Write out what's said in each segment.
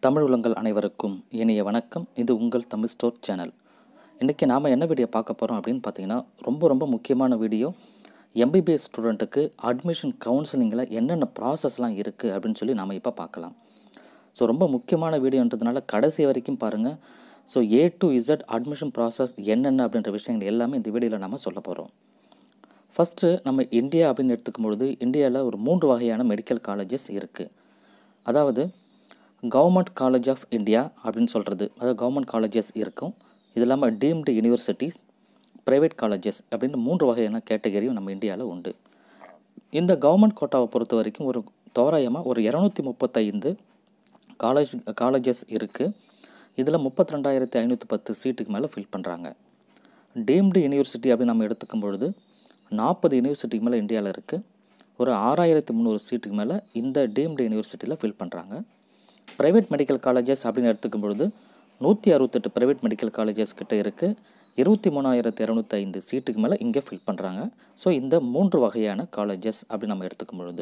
தமிழ் உள்ளங்கள் அனைவருக்கும் இனிய வணக்கம் இது உங்கள் தமிழ் ஸ்டோர் சேனல் இன்றைக்கி நாம் என்ன வீடியோ பார்க்க போகிறோம் அப்படின்னு பார்த்தீங்கன்னா ரொம்ப ரொம்ப முக்கியமான வீடியோ எம்பிபிஎஸ் ஸ்டூடெண்ட்டுக்கு அட்மிஷன் கவுன்சிலிங்கில் என்னென்ன ப்ராசஸ்லாம் இருக்குது அப்படின்னு சொல்லி நாம் இப்போ பார்க்கலாம் ஸோ ரொம்ப முக்கியமான வீடியோன்றதுனால கடைசி வரைக்கும் பாருங்கள் so A to Z admission process என்னென்ன அப்படின்ற விஷயங்கள் எல்லாமே இந்த வீடியோவில் நம்ம சொல்ல போகிறோம் ஃபஸ்ட்டு நம்ம இந்தியா அப்படின்னு எடுத்துக்கும் பொழுது இந்தியாவில் ஒரு மூன்று வகையான மெடிக்கல் காலேஜஸ் இருக்குது அதாவது கவர்மெண்ட் காலேஜ் ஆஃப் இந்தியா அப்படின்னு சொல்கிறது அதாவது கவர்மெண்ட் காலேஜஸ் இருக்கும் இது இல்லாமல் டீம்டு யூனிவர்சிட்டிஸ் ப்ரைவேட் காலேஜஸ் அப்படின்னு மூன்று வகையான கேட்டகரியும் நம்ம இந்தியாவில் உண்டு இந்த கவர்மெண்ட் கோட்டாவை பொறுத்த வரைக்கும் ஒரு தோராயமாக ஒரு இரநூத்தி முப்பத்தைந்து காலேஜ் காலேஜஸ் இருக்குது இதில் முப்பத்தி ரெண்டாயிரத்தி ஐநூற்றி பத்து சீட்டுக்கு மேலே ஃபில் பண்ணுறாங்க டீம்டு யூனிவர்சிட்டி அப்படின்னு நம்ம எடுத்துக்கும் பொழுது நாற்பது யூனிவர்சிட்டிக்கு மேலே இந்தியாவில் இருக்குது ஒரு ஆறாயிரத்தி முந்நூறு சீட்டுக்கு மேலே இந்த டீம்டு யூனிவர்சிட்டியில் ஃபில் பண்ணுறாங்க ப்ரைவேட் மெடிக்கல் காலேஜஸ் அப்படின்னு எடுத்துக்கும் பொழுது நூற்றி அறுபத்தெட்டு ப்ரைவேட் மெடிக்கல் காலேஜஸ் கிட்ட இருக்குது இருபத்தி மூணாயிரத்து இரநூத்தி ஐந்து சீட்டுக்கு மேலே இங்கே ஃபில் பண்ணுறாங்க ஸோ இந்த மூன்று வகையான காலேஜஸ் அப்படின்னு நம்ம எடுத்துக்கும் பொழுது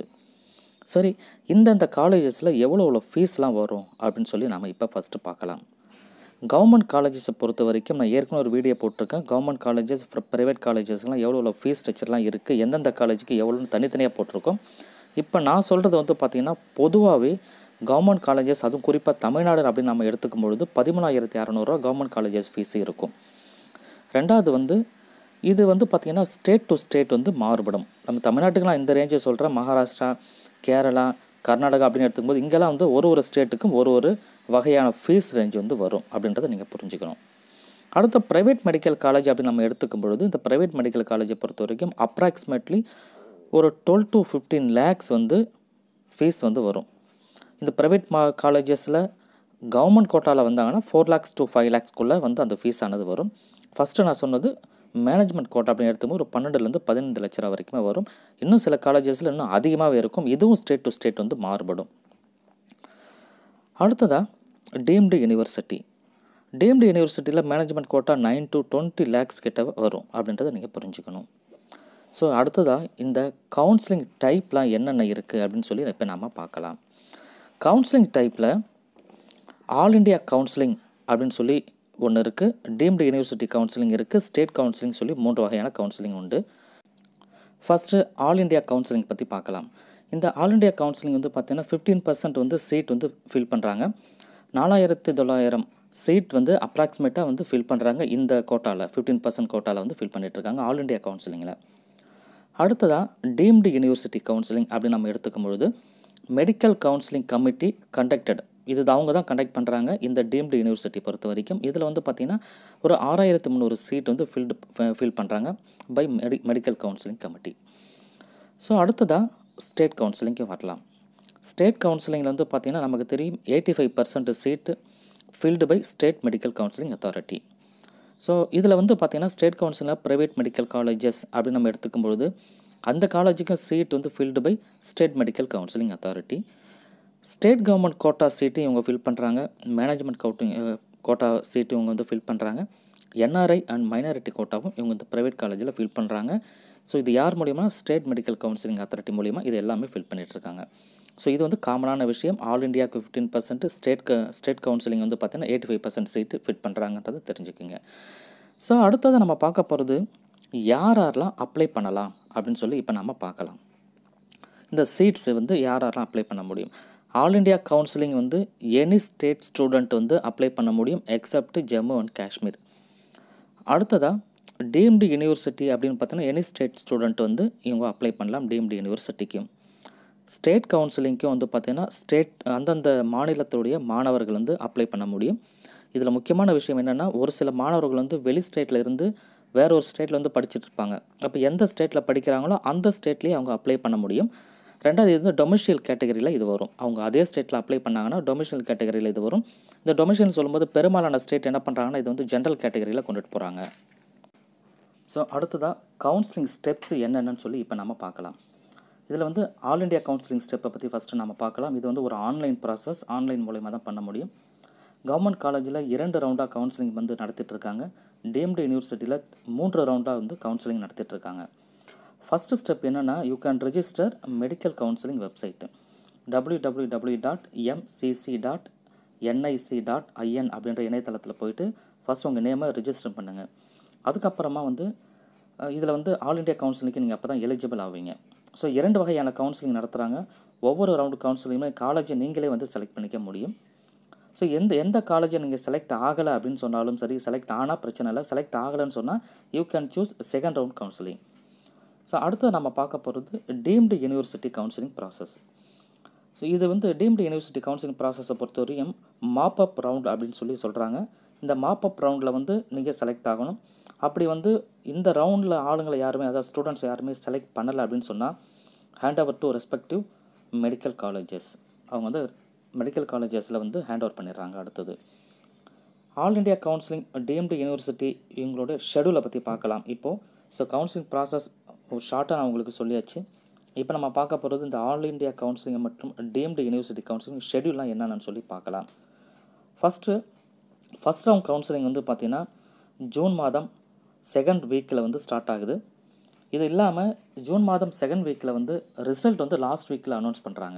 சரி இந்தந்த காலேஜஸில் எவ்வளோ எவ்வளோ ஃபீஸ்லாம் வரும் அப்படின்னு சொல்லி நம்ம இப்போ ஃபஸ்ட்டு பார்க்கலாம் கவர்மெண்ட் காலேஜஸை பொறுத்த வரைக்கும் நான் ஏற்கனவே ஒரு வீடியோ போட்டிருக்கேன் கவர்மெண்ட் காலேஜஸ் ப்ரைவேட் காலேஜஸ்லாம் எவ்வளோ எவ்வளோ ஃபீஸ் ஸ்ட்ரக்சர்லாம் இருக்குது எந்தெந்த காலேஜுக்கு எவ்வளோன்னு தனித்தனியாக போட்டிருக்கோம் இப்போ நான் சொல்கிறது வந்து பார்த்திங்கன்னா பொதுவாகவே கவர்மெண்ட் காலேஜஸ் அதுவும் குறிப்பாக தமிழ்நாடு அப்படின்னு நம்ம எடுத்துக்கும் பொழுது பதிமூணாயிரத்தி அறநூறுவா கவர்மெண்ட் காலேஜஸ் ஃபீஸ் இருக்கும் ரெண்டாவது வந்து இது வந்து பார்த்திங்கன்னா ஸ்டேட் டு ஸ்டேட் வந்து மாறுபடும் நம்ம தமிழ்நாட்டுக்குலாம் இந்த ரேஞ்சை சொல்கிறேன் மகாராஷ்டிரா கேரளா கர்நாடகா அப்படின்னு எடுத்துக்கும்போது இங்கெல்லாம் வந்து ஒரு ஒரு ஸ்டேட்டுக்கும் ஒரு ஒரு வகையான ஃபீஸ் ரேஞ்ச் வந்து வரும் அப்படின்றத நீங்கள் புரிஞ்சுக்கணும் அடுத்த ப்ரைவேட் மெடிக்கல் காலேஜ் அப்படின்னு நம்ம எடுத்துக்கும் பொழுது இந்த ப்ரைவேட் மெடிக்கல் காலேஜை பொறுத்த வரைக்கும் அப்ராக்சிமேட்லி ஒரு டுவெல் டு ஃபிஃப்டீன் லேக்ஸ் வந்து ஃபீஸ் வந்து வரும் இந்த ப்ரைவேட் மா காலேஜஸில் கவர்மெண்ட் கோட்டாவில் வந்தாங்கன்னா ஃபோர் லேக்ஸ் டு ஃபைவ் லேக்ஸ்க்குள்ளே வந்து அந்த ஃபீஸ் ஆனது வரும் ஃபஸ்ட்டு நான் சொன்னது மேனேஜ்மெண்ட் கோட்டா அப்படின்னு எடுத்தும்போது ஒரு பன்னெண்டுலேருந்து பதினைந்து லட்ச ரூபா வரைக்குமே வரும் இன்னும் சில காலேஜஸில் இன்னும் அதிகமாகவே இருக்கும் இதுவும் ஸ்டேட் டு ஸ்டேட் வந்து மாறுபடும் அடுத்ததாக டீம்டு யூனிவர்சிட்டி டீம்டு யூனிவர்சிட்டியில் management quota nine to twenty lakhs கிட்ட வரும் அப்படின்றத நீங்கள் புரிஞ்சுக்கணும் ஸோ அடுத்ததாக இந்த கவுன்சிலிங் டைப்லாம் என்னென்ன இருக்குது அப்படின்னு சொல்லி இப்போ நாம் பார்க்கலாம் கவுன்சிலிங் டைப்பில் ஆல் இண்டியா கவுன்சிலிங் அப்படின்னு சொல்லி ஒன்று இருக்குது டீம்டு யூனிவர்சிட்டி கவுன்சிலிங் இருக்குது ஸ்டேட் கவுன்சிலிங் சொல்லி மூன்று வகையான கவுன்சிலிங் உண்டு ஃபஸ்ட்டு ஆல் இண்டியா கவுன்சிலிங் பற்றி பார்க்கலாம் இந்த ஆல் இண்டியா கவுன்சிலிங் வந்து பார்த்திங்கன்னா ஃபிஃப்டீன் பர்சன்ட் வந்து சீட் வந்து ஃபில் பண்ணுறாங்க நாலாயிரத்தி தொள்ளாயிரம் சீட் வந்து அப்ராக்சிமேட்டாக வந்து ஃபில் பண்ணுறாங்க இந்த கோட்டாவில் ஃபிஃப்டீன் பர்சன்ட் கோட்டாவில் வந்து ஃபில் பண்ணிகிட்ருக்காங்க ஆல் இண்டியா கவுன்சிலிங்கில் அடுத்ததாக டீம்டு யூனிவர்சிட்டி கவுன்சிலிங் அப்படின்னு நம்ம எடுத்துக்கும் பொழுது மெடிக்கல் கவுன்சிலிங் கமிட்டி கண்டக்டட் இது அவங்க தான் கண்டக்ட் பண்ணுறாங்க இந்த டீம்டு யூனிவர்சிட்டி பொறுத்த வரைக்கும் இதில் வந்து பார்த்திங்கன்னா ஒரு ஆறாயிரத்து முந்நூறு சீட் வந்து ஃபில்டு ஃபில் பண்ணுறாங்க by medi medical counselling committee so அடுத்ததாக ஸ்டேட் கவுன்சிலிங்க்கு வரலாம் ஸ்டேட் கவுன்சிலிங்கில் வந்து பார்த்திங்கன்னா நமக்கு தெரியும் eighty five percent seat filled by state medical counselling authority so இதில் வந்து பார்த்திங்கன்னா ஸ்டேட் கவுன்சிலில் ப்ரைவேட் மெடிக்கல் காலேஜஸ் அப்படின்னு நம்ம எடுத்துக்கும்பொழுது அந்த காலேஜுக்கும் சீட் வந்து filled by state medical counselling authority state government quota seat இவங்க ஃபில் பண்ணுறாங்க மேனேஜ்மெண்ட் கவுட்டிங் கோட்டா சீட்டு இவங்க வந்து ஃபில் பண்ணுறாங்க என்ஆர்ஐ அண்ட் மைனாரிட்டி கோட்டாவும் இவங்க இந்த ப்ரைவேட் காலேஜில் ஃபில் பண்ணுறாங்க ஸோ இது யார் மூலியமாக ஸ்டேட் மெடிக்கல் கவுன்சிலிங் அத்தாரிட்டி மூலிமா இது எல்லாமே ஃபில் பண்ணிகிட்ருக்காங்க ஸோ இது வந்து காமனான விஷயம் ஆல் இண்டியாவுக்கு ஃபிஃப்டீன் பர்சன்ட் ஸ்டேட் க ஸ்டேட் கவுன்சிலிங் வந்து பார்த்தீங்கன்னா eighty five percent seat fit பண்ணுறாங்கன்றதை தெரிஞ்சுக்கோங்க ஸோ அடுத்தது நம்ம பார்க்க போகிறது யார் யாரெலாம் அப்ளை பண்ணலாம் அப்படின்னு சொல்லி இப்போ நம்ம பார்க்கலாம் இந்த சீட்ஸ் வந்து யார் யாரெலாம் அப்ளை பண்ண முடியும் ஆல் இண்டியா கவுன்சிலிங் வந்து எனி ஸ்டேட் ஸ்டூடெண்ட் வந்து அப்ளை பண்ண முடியும் எக்ஸப்ட் ஜம்மு அண்ட் காஷ்மீர் அடுத்ததாக டீம்டு யூனிவர்சிட்டி அப்படின்னு பார்த்தீங்கன்னா எனி ஸ்டேட் ஸ்டூடெண்ட் வந்து இவங்க அப்ளை பண்ணலாம் டீம்டு யூனிவர்சிட்டிக்கும் ஸ்டேட் கவுன்சிலிங்க்கும் வந்து பார்த்திங்கன்னா ஸ்டேட் அந்தந்த மாநிலத்துடைய மாணவர்கள் வந்து அப்ளை பண்ண முடியும் இதில் முக்கியமான விஷயம் என்னென்னா ஒரு சில மாணவர்கள் வந்து வெளி ஸ்டேட்டில் இருந்து வேற ஒரு ஸ்டேட்டில் வந்து படிச்சுட்டு இருப்பாங்க அப்போ எந்த ஸ்டேட்டில் படிக்கிறாங்களோ அந்த ஸ்டேட்லேயே அவங்க அப்ளை பண்ண முடியும் ரெண்டாவது இது வந்து டொமிஷியல் கேட்டகரியில் இது வரும் அவங்க அதே ஸ்டேட்டில் அப்ளை பண்ணாங்கன்னா டொமிஷியல் கேட்டகரியில் இது வரும் இந்த டொமிஷியல் சொல்லும்போது பெரும்பாலான ஸ்டேட் என்ன பண்ணுறாங்கன்னா இது வந்து ஜென்ரல் கேட்டகரியில் கொண்டுட்டு போகிறாங்க ஸோ அடுத்ததாக கவுன்சிலிங் ஸ்டெப்ஸ் என்னென்னு சொல்லி இப்போ நம்ம பார்க்கலாம் இதில் வந்து ஆல் இண்டியா கவுன்சிலிங் ஸ்டெப்பை பற்றி ஃபஸ்ட்டு நம்ம பார்க்கலாம் இது வந்து ஒரு ஆன்லைன் ப்ராசஸ் ஆன்லைன் மூலயமா தான் பண்ண முடியும் கவர்மெண்ட் காலேஜில் இரண்டு ரவுண்டாக கவுன்சிலிங் வந்து நடத்திட்டுருக்காங்க டீம்டு யூனிவர்சிட்டியில் மூன்று ரவுண்டாக வந்து கவுன்சிலிங் நடத்திட்டுருக்காங்க ஃபஸ்ட்டு ஸ்டெப் என்னென்னா you can register medical counselling website W W W dot MCC dot NIC dot IN அப்படின்ற இணையதளத்தில் போயிட்டு ஃபஸ்ட் உங்கள் நேமை ரிஜிஸ்டர் பண்ணுங்கள் அதுக்கப்புறமா வந்து இதில் வந்து ஆல் இண்டியா கவுன்சிலிங்க்கு நீங்கள் அப்போ தான் எலிஜிபிள் ஆவீங்க ஸோ இரண்டு வகையான கவுன்சிலிங் நடத்துகிறாங்க ஒவ்வொரு ரவுண்டு கவுன்சிலிங்குமே காலேஜை நீங்களே வந்து செலக்ட் பண்ணிக்க முடியும் ஸோ எந்த எந்த காலேஜை நீங்கள் செலக்ட் ஆகலை அப்படின்னு சொன்னாலும் சரி செலக்ட் ஆனால் பிரச்சனை இல்லை செலக்ட் ஆகலைன்னு சொன்னால் you can choose second round counselling so அடுத்து நம்ம பார்க்க போகிறது deemed university counselling process so இது வந்து டீம்டு யூனிவர்சிட்டி கவுன்சிலிங் ப்ராசஸை பொறுத்தவரையும் மாப் அப் ரவுண்ட் அப்படின்னு சொல்லி சொல்கிறாங்க இந்த மாப் அப் ரவுண்டில் வந்து நீங்கள் செலக்ட் ஆகணும் அப்படி வந்து இந்த ரவுண்டில் ஆளுங்களை யாருமே அதாவது ஸ்டூடெண்ட்ஸ் யாருமே செலக்ட் பண்ணலை அப்படின்னு சொன்னால் hand over to respective medical colleges அவங்க வந்து மெடிக்கல் காலேஜஸில் வந்து ஹேண்ட் ஓவர் பண்ணிடுறாங்க அடுத்தது all India counselling deemed university இவங்களோட ஷெடியூலை பற்றி பார்க்கலாம் இப்போது ஸோ கவுன்சிலிங் ப்ராசஸ் ஒரு ஷார்ட்டாக நான் உங்களுக்கு சொல்லியாச்சு இப்போ நம்ம பார்க்க போகிறது இந்த ஆல் இண்டியா கவுன்சிலிங் மற்றும் டிஎம்டி யூனிவர்சிட்டி கவுன்சிலிங் ஷெடியூல்லாம் என்னென்னு சொல்லி பார்க்கலாம் ஃபஸ்ட்டு ஃபஸ்ட் ரவுண்ட் கவுன்சிலிங் வந்து பார்த்திங்கன்னா ஜூன் மாதம் செகண்ட் வீக்கில் வந்து ஸ்டார்ட் ஆகுது இது இல்லாமல் ஜூன் மாதம் செகண்ட் வீக்கில் வந்து ரிசல்ட் வந்து லாஸ்ட் வீக்கில் அனௌன்ஸ் பண்ணுறாங்க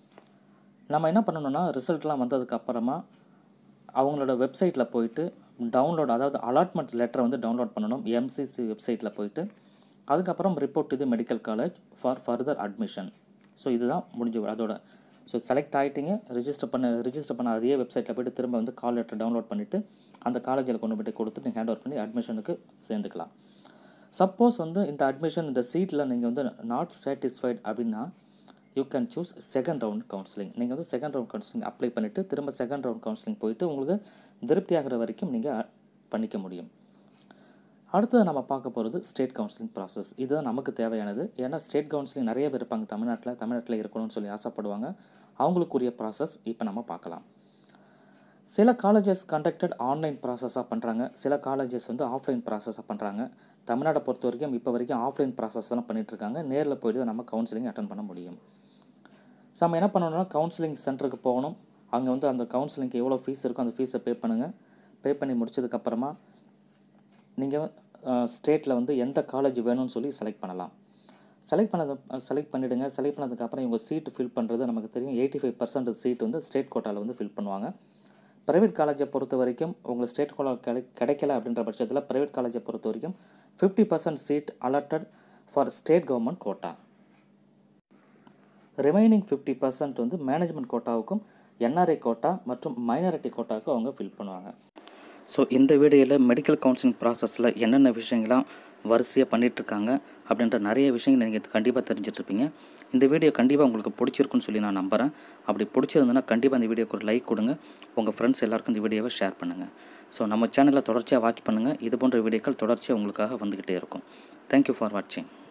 நம்ம என்ன பண்ணணும்னா ரிசல்ட்லாம் வந்ததுக்கு அப்புறமா அவங்களோட வெப்சைட்டில் போயிட்டு டவுன்லோட் அதாவது அலாட்மெண்ட் லெட்டரை வந்து டவுன்லோட் பண்ணணும் எம்சிசி வெப்சைட்டில் போயிட்டு அதுக்கப்புறம் ரிப்போர்ட் இது medical college for further admission so இதுதான் முடிஞ்சு அதோட ஸோ செலக்ட் ஆகிட்டீங்க ரிஜிஸ்டர் பண்ண ரிஜிஸ்டர் பண்ண அதே வெப்சைட்டில் போய்ட்டு திரும்ப வந்து கால் லெட்டர் டவுன்லோட் பண்ணிவிட்டு அந்த காலேஜில் கொண்டு போய்ட்டு கொடுத்து நீங்கள் ஹேண்ட் ஓவர் பண்ணி அட்மிஷனுக்கு சேர்ந்துக்கலாம் சப்போஸ் வந்து இந்த அட்மிஷன் இந்த சீட்டில் நீங்கள் வந்து நாட் சாட்டிஸ்ஃபைட் அப்படின்னா you can choose second round counselling நீங்கள் வந்து செகண்ட் ரவுண்ட் கவுன்சிலிங் அப்ளை பண்ணிவிட்டு திரும்ப செகண்ட் ரவுண்ட் கவுன்சிலிங் போயிட்டு உங்களுக்கு திருப்தி ஆகிற வரைக்கும் நீங்கள் பண்ணிக்க முடியும் அடுத்தது நம்ம பார்க்க போகிறது ஸ்டேட் கவுன்சிலிங் ப்ராசஸ் இதுதான் நமக்கு தேவையானது ஏன்னா ஸ்டேட் கவுன்சிலிங் நிறைய பேர் இருப்பாங்க தமிழ்நாட்டில் தமிழ்நாட்டில் இருக்கணும்னு சொல்லி ஆசைப்படுவாங்க அவங்களுக்குரிய ப்ராசஸ் இப்போ நம்ம பார்க்கலாம் சில காலேஜஸ் கண்டக்டட் ஆன்லைன் ப்ராசஸாக பண்ணுறாங்க சில காலேஜஸ் வந்து ஆஃப்லைன் ப்ராசஸாக பண்ணுறாங்க தமிழ்நாட்டை பொறுத்த வரைக்கும் இப்போ வரைக்கும் ஆஃப்லைன் ப்ராசஸ் தான் பண்ணிகிட்ருக்காங்க நேரில் போயிட்டு நம்ம கவுன்சிலிங் அட்டன் பண்ண முடியும் ஸோ நம்ம என்ன பண்ணணும்னா கவுன்சிலிங் சென்டருக்கு போகணும் அங்கே வந்து அந்த கவுன்சிலிங்க்கு எவ்வளோ ஃபீஸ் இருக்கோ அந்த ஃபீஸை பே பண்ணுங்கள் பே பண்ணி முடிச்சதுக்கப்புறமா நீங்கள் ஸ்டேட்டில் வந்து எந்த காலேஜ் வேணும்னு சொல்லி செலக்ட் பண்ணலாம் செலக்ட் பண்ணது செலக்ட் பண்ணிவிடுங்க செலக்ட் பண்ணதுக்கப்புறம் இவங்க சீட்டு ஃபில் பண்ணுறது நமக்கு தெரியும் எயிட்டி ஃபைவ் பர்சன்ட் சீட் வந்து ஸ்டேட் கோட்டாவில் வந்து ஃபில் பண்ணுவாங்க ப்ரைவேட் காலேஜை பொறுத்த வரைக்கும் உங்களுக்கு ஸ்டேட் கோலா கிடை கிடைக்கல அப்படின்ற பட்சத்தில் ப்ரைவேட் காலேஜை பொறுத்த வரைக்கும் fifty percent seat allotted for state government quota remaining fifty percent வந்து மேனேஜ்மெண்ட் கோட்டாவுக்கும் என்ஆர்ஐ கோட்டா மற்றும் மைனாரிட்டி கோட்டாவுக்கும் அவங்க ஃபில் பண்ணுவாங்க ஸோ இந்த வீடியோவில் மெடிக்கல் கவுன்சிலிங் ப்ராசஸில் என்னென்ன விஷயங்கள்லாம் வரிசையாக பண்ணிகிட்ருக்காங்க அப்படின்ற நிறைய விஷயங்கள் நீங்கள் கண்டிப்பாக தெரிஞ்சிட்ருப்பீங்க இந்த வீடியோ கண்டிப்பாக உங்களுக்கு பிடிச்சிருக்குன்னு சொல்லி நான் நம்புகிறேன் அப்படி பிடிச்சிருந்ததுன்னா கண்டிப்பாக இந்த வீடியோக்கு ஒரு லைக் கொடுங்க உங்கள் ஃப்ரெண்ட்ஸ் எல்லாருக்கும் இந்த வீடியோவை ஷேர் பண்ணுங்கள் ஸோ நம்ம சேனலில் தொடர்ச்சியாக வாட்ச் பண்ணுங்கள் இது போன்ற வீடியோக்கள் தொடர்ச்சியாக உங்களுக்காக வந்துக்கிட்டே இருக்கும் தேங்க்யூ ஃபார் வாட்சிங்